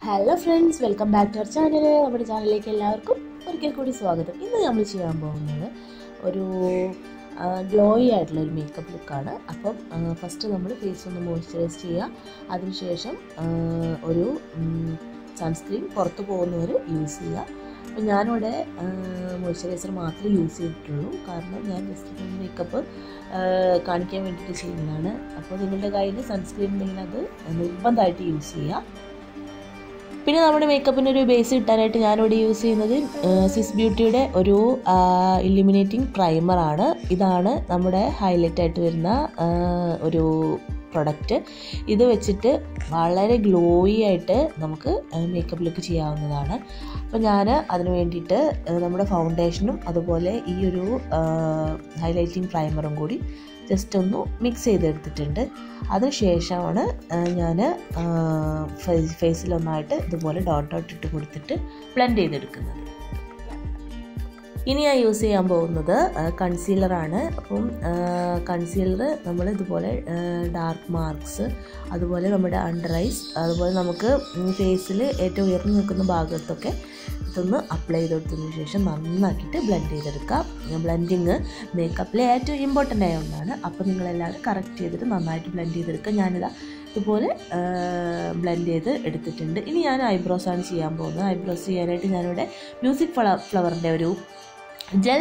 hello friends welcome back to our channel നമ്മുടെ ചാനലിലേക്ക് എല്ലാവർക്കും ഒരിക്കൽ കൂടി സ്വാഗതം ഇന്ന് നമ്മൾ ചെയ്യാൻ പോകുന്നത് ഒരു ഗ്ലോയി ആയിട്ടുള്ള ഒരു മേക്കപ്പ് ലുക്കാണ് അപ്പം ഫസ്റ്റ് നമ്മൾ ഫേസ് ഒന്ന് മോയ്സ്ചറൈസ് ചെയ്യുക അതിനുശേഷം ആ, ഒരു സൺസ്ക്രീൻ പുറത്ത് പോകുന്നവർ യൂസ് ചെയ്യുക അപ്പം ഞാനിവിടെ മോയ്സ്ചറൈസർ മാത്രമേ യൂസ് ചെയ്തിട്ടുള്ളൂ കാരണം ഞാൻ ജസ്റ്റ് മേക്കപ്പ് കാണിക്കാൻ വേണ്ടിയിട്ട് ചെയ്യുന്നതാണ് അപ്പോൾ നിങ്ങളുടെ കയ്യിൽ സൺസ്ക്രീൻ ഉണ്ടെങ്കിൽ അത് നിർബന്ധമായിട്ട് യൂസ് ചെയ്യുക പിന്നെ നമ്മുടെ മേക്കപ്പിന് ഒരു ബേസ് കിട്ടാനായിട്ട് ഞാനിവിടെ യൂസ് ചെയ്യുന്നത് സിസ് ബ്യൂട്ടിയുടെ ഒരു ഇല്ലുമിനേറ്റിംഗ് പ്രൈമറാണ് ഇതാണ് നമ്മുടെ ഹൈലൈറ്റ് ആയിട്ട് വരുന്ന ആ, ഒരു പ്രൊഡക്റ്റ് ഇത് വെച്ചിട്ട് വളരെ ഗ്ലോയി ആയിട്ട് നമുക്ക് മേക്കപ്പ് ലുക്ക് ചെയ്യാവുന്നതാണ് അപ്പോൾ ഞാൻ അതിന് വേണ്ടിയിട്ട് ആ, നമ്മുടെ ഫൗണ്ടേഷനും അതുപോലെ ഈ ഒരു ഹൈലൈറ്റിംഗ് പ്രൈമറും കൂടി ജസ്റ്റ് ഒന്ന് മിക്സ് ചെയ്തെടുത്തിട്ടുണ്ട് അതിനുശേഷമാണ് ഞാൻ ഫേസിലൊന്നായിട്ട് ഇതുപോലെ ഡോട്ട് ഡോട്ട് ഇട്ട് കൊടുത്തിട്ട് ബ്ലെൻഡ് ചെയ്തെടുക്കുന്നത് ഇനി ഞാൻ യൂസ് ചെയ്യാൻ പോകുന്നത് കൺസീലറാണ് അപ്പം കൺസീലർ നമ്മൾ ഇതുപോലെ ഡാർക്ക് മാർക്സ് അതുപോലെ നമ്മുടെ അണ്ടർ ഐസ് അതുപോലെ നമുക്ക് ഫേസിൽ ഏറ്റവും ഉയർന്നു നിൽക്കുന്ന ഭാഗത്തൊക്കെ ഇതൊന്ന് അപ്ലൈ ചെയ്ത് കൊടുത്തതിന് ശേഷം നന്നാക്കിയിട്ട് ബ്ലെൻഡ് ചെയ്തെടുക്കാം ബ്ലെൻഡിങ് മേക്കപ്പിലെ ഏറ്റവും ഇമ്പോർട്ടൻ്റ് ആയ ഒന്നാണ് അപ്പോൾ നിങ്ങളെല്ലാവരും കറക്റ്റ് ചെയ്തിട്ട് നന്നായിട്ട് ബ്ലെൻഡ് ചെയ്തെടുക്കുക ഞാനിതാ ഇതുപോലെ ബ്ലെൻഡ് ചെയ്ത് എടുത്തിട്ടുണ്ട് ഇനി ഞാൻ ഐബ്രോസ് ആണ് ചെയ്യാൻ പോകുന്നത് ഐബ്രോസ് ചെയ്യാനായിട്ട് ഞാനിവിടെ മ്യൂസിക് ഫ്ലവർ ഫ്ലവറിൻ്റെ ഒരു ജെൽ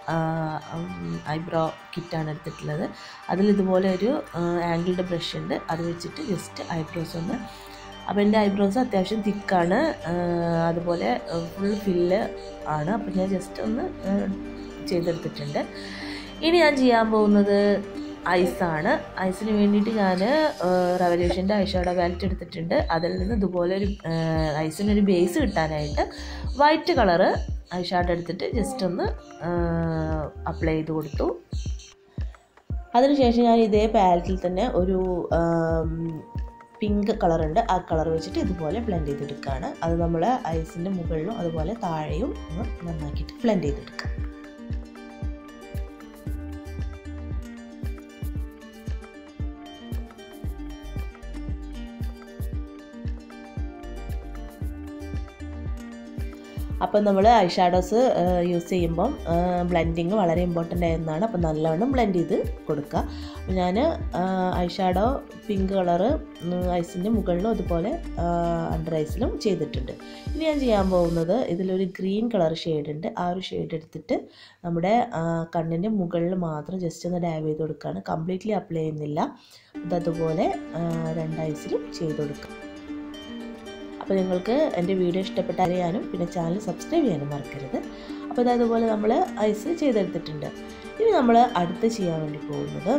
ഐബ്രോ കിറ്റാണ് എടുത്തിട്ടുള്ളത് അതിൽ ഇതുപോലെ ഒരു ആംഗിൾഡ് ബ്രഷ് ഉണ്ട് അത് വെച്ചിട്ട് ജസ്റ്റ് ഐബ്രോസ് ഒന്ന് അപ്പോൾ എൻ്റെ ഐബ്രോസ് അത്യാവശ്യം തിക്കാണ് അതുപോലെ ഫുൾ ഫില്ല് ആണ് അപ്പോൾ ഞാൻ ജസ്റ്റ് ഒന്ന് ആ, ചെയ്തെടുത്തിട്ടുണ്ട് ഇനി ഞാൻ ചെയ്യാൻ പോകുന്നത് ഐസാണ് ഐസിന് വേണ്ടിയിട്ട് ഞാൻ റവല്യൂഷൻ്റെ ഐഷാഡോ വാലറ്റ് എടുത്തിട്ടുണ്ട് അതിൽ നിന്ന് ഇതുപോലെ ഒരു ഐസിനൊരു ബേസ് കിട്ടാനായിട്ട് വൈറ്റ് കളറ് ഐഷാഡോ എടുത്തിട്ട് ജസ്റ്റ് ഒന്ന് അപ്ലൈ ചെയ്ത് കൊടുത്തു അതിനുശേഷം ഞാൻ ഇതേ പാലറ്റിൽ തന്നെ ഒരു പിങ്ക് കളറുണ്ട് ആ കളർ വെച്ചിട്ട് ഇതുപോലെ ബ്ലെൻഡ് ചെയ്തെടുക്കുകയാണ് അത് നമ്മൾ ഐസിൻ്റെ മുകളിലും അതുപോലെ താഴെയും ഒന്ന് നന്നാക്കിയിട്ട് ബ്ലെൻഡ് ചെയ്തെടുക്കാം അപ്പം നമ്മൾ ഐ ഷാഡോസ് യൂസ് ചെയ്യുമ്പം ബ്ലെൻഡിങ് വളരെ ഇമ്പോർട്ടൻ്റ് ആയിരുന്നതാണ് അപ്പം നല്ലവണ്ണം ബ്ലെൻഡ് ചെയ്ത് കൊടുക്കുക അപ്പം ഞാൻ ഐ ഷാഡോ പിങ്ക് കളറ് ഐസിൻ്റെ മുകളിലും അതുപോലെ അണ്ടർ ഐസിലും ചെയ്തിട്ടുണ്ട് ഇനി ഞാൻ ചെയ്യാൻ പോകുന്നത് ഇതിലൊരു ഗ്രീൻ കളർ ഷെയ്ഡ് ഉണ്ട് ആ ഒരു ഷെയ്ഡ് എടുത്തിട്ട് നമ്മുടെ കണ്ണിൻ്റെ മുകളിൽ മാത്രം ജസ്റ്റ് ഒന്ന് ഡാബ് ചെയ്ത് കൊടുക്കുകയാണ് കംപ്ലീറ്റ്ലി അപ്ലൈ ചെയ്യുന്നില്ല അതതുപോലെ രണ്ട് ഐസിലും ചെയ്ത് കൊടുക്കുക അപ്പോൾ നിങ്ങൾക്ക് എൻ്റെ വീഡിയോ ഇഷ്ടപ്പെട്ട അറിയാനും പിന്നെ ചാനൽ സബ്സ്ക്രൈബ് ചെയ്യാനും മറക്കരുത് അപ്പോൾ ഇത് അതുപോലെ നമ്മൾ ഐസ് ചെയ്തെടുത്തിട്ടുണ്ട് ഇനി നമ്മൾ അടുത്ത് ചെയ്യാൻ വേണ്ടി പോകുന്നത്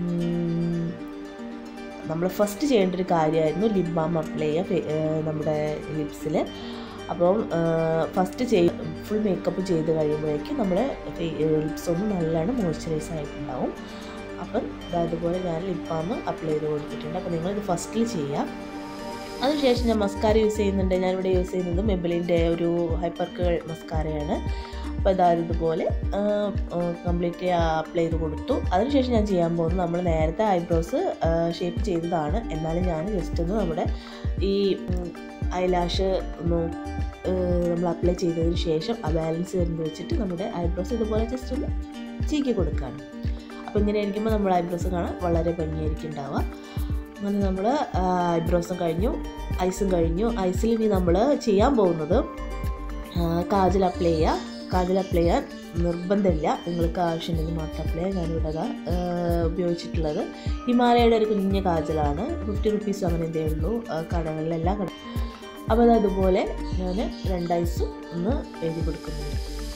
നമ്മൾ ഫസ്റ്റ് ചെയ്യേണ്ട ഒരു കാര്യമായിരുന്നു ലിപ് ബാം അപ്ലൈ ചെയ്യുക നമ്മുടെ ലിപ്സിൽ അപ്പം ഫസ്റ്റ് ചെയ് ഫുൾ മേക്കപ്പ് ചെയ്ത് കഴിയുമ്പോഴേക്കും നമ്മുടെ ലിപ്സ് ഒന്ന് നല്ലോണം മോയ്സ്ചറൈസ് ആയിട്ടുണ്ടാവും അപ്പം അതുപോലെ ഞാൻ ലിപ് ബാം അപ്ലൈ ചെയ്ത് കൊടുത്തിട്ടുണ്ട് അപ്പോൾ നിങ്ങളിത് ഫസ്റ്റിൽ ചെയ്യുക അതിനുശേഷം ഞാൻ മസ്കാര യൂസ് ചെയ്യുന്നുണ്ട് ഞാനിവിടെ യൂസ് ചെയ്യുന്നത് മെബിലിൻ്റെ ഒരു ഹൈപ്പർക്കുകൾ മസ്കാരയാണ് അപ്പോൾ അതായത് ഇതുപോലെ കംപ്ലീറ്റ് അപ്ലൈ ചെയ്ത് കൊടുത്തു അതിനുശേഷം ഞാൻ ചെയ്യാൻ പോകുന്നത് നമ്മൾ നേരത്തെ ഐബ്രോസ് ഷേപ്പ് ചെയ്തതാണ് എന്നാലും ഞാൻ ജസ്റ്റ് ഒന്ന് നമ്മുടെ ഈ ഐലാഷ് ഒന്ന് നമ്മൾ അപ്ലൈ ചെയ്തതിന് ശേഷം ആ ബാലൻസ് വരുന്നത് വെച്ചിട്ട് നമ്മുടെ ഐബ്രോസ് ഇതുപോലെ ജസ്റ്റ് ഒന്ന് ചീക്കി കൊടുക്കുകയാണ് അപ്പോൾ ഇങ്ങനെ ഇരിക്കുമ്പോൾ നമ്മുടെ ഐബ്രോസ് കാണാൻ വളരെ ഭംഗിയായിരിക്കും ഉണ്ടാവുക അങ്ങനെ നമ്മൾ ഐബ്രോസും കഴിഞ്ഞു ഐസും കഴിഞ്ഞു ഐസിൽ ഇനി നമ്മൾ ചെയ്യാൻ പോകുന്നത് കാജൽ അപ്ലൈ ചെയ്യുക കാജൽ അപ്ലൈ ചെയ്യാൻ നിർബന്ധമില്ല നിങ്ങൾക്ക് ആവശ്യമുണ്ടെങ്കിൽ മാത്രം അപ്ലൈ ചെയ്യാൻ ഞാനിവിടെ അതാ, ആ, ഉപയോഗിച്ചിട്ടുള്ളത് ഹിമാലയയുടെ ഒരു കുഞ്ഞ കാജലാണ് ഫിഫ്റ്റി റുപ്പീസ് അങ്ങനെ എന്തേ ഉള്ളൂ ആ, കടകളിലെല്ലാം കട അപ്പോൾ അത് അതുപോലെ ഞാൻ രണ്ട് ഐസും ഒന്ന് എഴുതി കൊടുക്കുന്നുണ്ട്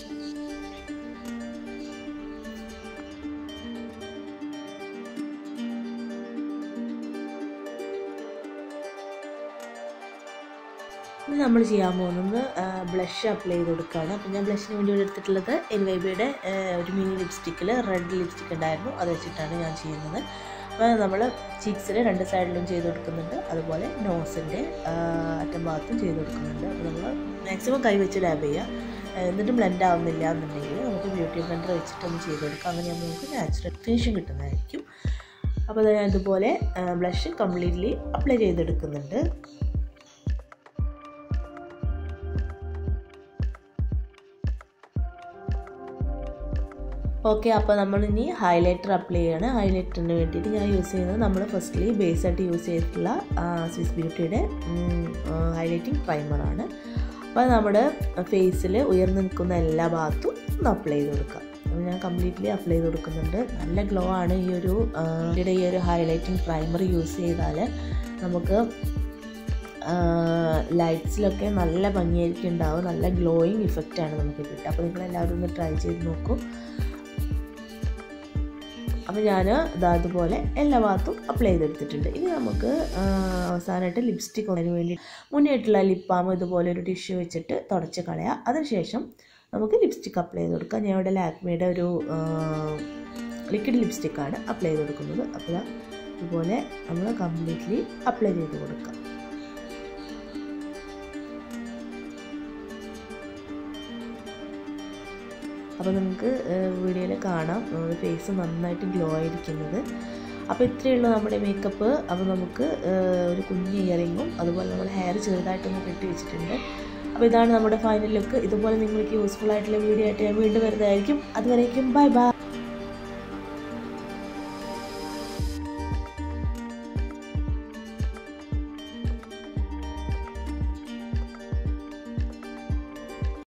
ഇനി നമ്മൾ ചെയ്യാൻ പോകുന്നത് ബ്ലഷ് അപ്ലൈ ചെയ്ത് കൊടുക്കുകയാണ് അപ്പം ഞാൻ ബ്ലഷിന് വേണ്ടി ഇവിടെ എടുത്തിട്ടുള്ളത് എൻവൈബിയുടെ ഒരു മിനി ലിപ്സ്റ്റിക്കിൽ റെഡ് ലിപ്സ്റ്റിക് ഉണ്ടായിരുന്നു അത് വെച്ചിട്ടാണ് ഞാൻ ചെയ്യുന്നത് അപ്പോൾ നമ്മൾ ചീക്സിൽ രണ്ട് സൈഡിലും ചെയ്ത് കൊടുക്കുന്നുണ്ട് അതുപോലെ നോസിൻ്റെ അറ്റം ഭാഗത്തും ചെയ്ത് കൊടുക്കുന്നുണ്ട് അപ്പോൾ നമ്മൾ മാക്സിമം കൈ വെച്ച് ഡാബ് ചെയ്യുക എന്നിട്ട് ബ്ലെൻഡ് ആവുന്നില്ല എന്നുണ്ടെങ്കിൽ നമുക്ക് ബ്യൂട്ടി ബ്ലെൻഡർ വെച്ചിട്ടൊന്ന് ചെയ്ത് കൊടുക്കാം അങ്ങനെയാകുമ്പോൾ നമുക്ക് നാച്ചുറൽ ഫിനിഷിങ് കിട്ടുന്നതായിരിക്കും അപ്പോൾ ഞാൻ ഇതുപോലെ ബ്ലഷ് കംപ്ലീറ്റ്ലി അപ്ലൈ ചെയ്തെടുക്കുന്നുണ്ട് ഓക്കെ അപ്പോൾ നമ്മൾ ഇനി ഹൈലൈറ്റർ അപ്ലൈ ചെയ്യാണ് ഹൈലൈറ്ററിന് വേണ്ടിയിട്ട് ഞാൻ യൂസ് ചെയ്യുന്നത് നമ്മൾ ഫസ്റ്റ്ലി ബേസ് ആയിട്ട് യൂസ് ചെയ്തിട്ടുള്ള സ്വിസ് ബ്യൂട്ടിയുടെ ഹൈലൈറ്റിംഗ് പ്രൈമറാണ് അപ്പോൾ നമ്മുടെ ഫേസിൽ ഉയർന്നു നിൽക്കുന്ന എല്ലാ ഭാഗത്തും ഒന്ന് അപ്ലൈ ചെയ്ത് കൊടുക്കാം അപ്പോൾ ഞാൻ കംപ്ലീറ്റ്ലി അപ്ലൈ ചെയ്ത് കൊടുക്കുന്നുണ്ട് നല്ല ഗ്ലോ ആണ് ഈ ഒരു ഇവിടെ ഈ ഒരു ഹൈലൈറ്റിംഗ് പ്രൈമർ യൂസ് ചെയ്താൽ നമുക്ക് ലൈറ്റ്സിലൊക്കെ നല്ല ഭംഗിയായിരിക്കും ഉണ്ടാവും നല്ല ഗ്ലോയിങ് ഇഫക്റ്റാണ് നമുക്ക് കിട്ടുക അപ്പോൾ നിങ്ങൾ എല്ലാവരും ഒന്ന് ട്രൈ ചെയ്ത് നോക്കൂ അപ്പോൾ ഞാൻ ഇതാ അതുപോലെ എല്ലാ ഭാഗത്തും അപ്ലൈ ചെയ്തെടുത്തിട്ടുണ്ട് ഇനി നമുക്ക് അവസാനമായിട്ട് ലിപ്സ്റ്റിക് അതിന് വേണ്ടി മുന്നേറ്റുള്ള ലിപ് ബാം ഇതുപോലെ ഒരു ടിഷ്യൂ വെച്ചിട്ട് തുടച്ച് കളയാം അതിനുശേഷം നമുക്ക് ലിപ്സ്റ്റിക് അപ്ലൈ ചെയ്ത് കൊടുക്കാം ഞാൻ ഇവിടെ ലാക്മിയുടെ ഒരു ലിക്വിഡ് ലിപ്സ്റ്റിക്കാണ് അപ്ലൈ ചെയ്ത് കൊടുക്കുന്നത് അപ്പോൾ ഇതുപോലെ നമ്മൾ കംപ്ലീറ്റ്ലി അപ്ലൈ ചെയ്ത് കൊടുക്കാം അപ്പോൾ നമുക്ക് വീഡിയോയിൽ കാണാം നമ്മുടെ ഫേസ് നന്നായിട്ട് ഗ്ലോ ആയിരിക്കുന്നത് അപ്പോൾ ഇത്രയേ ഉള്ളൂ നമ്മുടെ മേക്കപ്പ് അപ്പോൾ നമുക്ക് ഒരു കുഞ്ഞ് ഇയറിങ്ങും അതുപോലെ നമ്മൾ ഹെയർ ചെറുതായിട്ടൊന്ന് കെട്ടി വെച്ചിട്ടുണ്ട് അപ്പോൾ ഇതാണ് നമ്മുടെ ഫൈനൽ ലുക്ക് ഇതുപോലെ നിങ്ങൾക്ക് യൂസ്ഫുൾ ആയിട്ടുള്ള വീഡിയോ ആയിട്ട് ഞാൻ വീണ്ടും വരുന്നതായിരിക്കും അതുവരേക്കും ബൈ ബൈ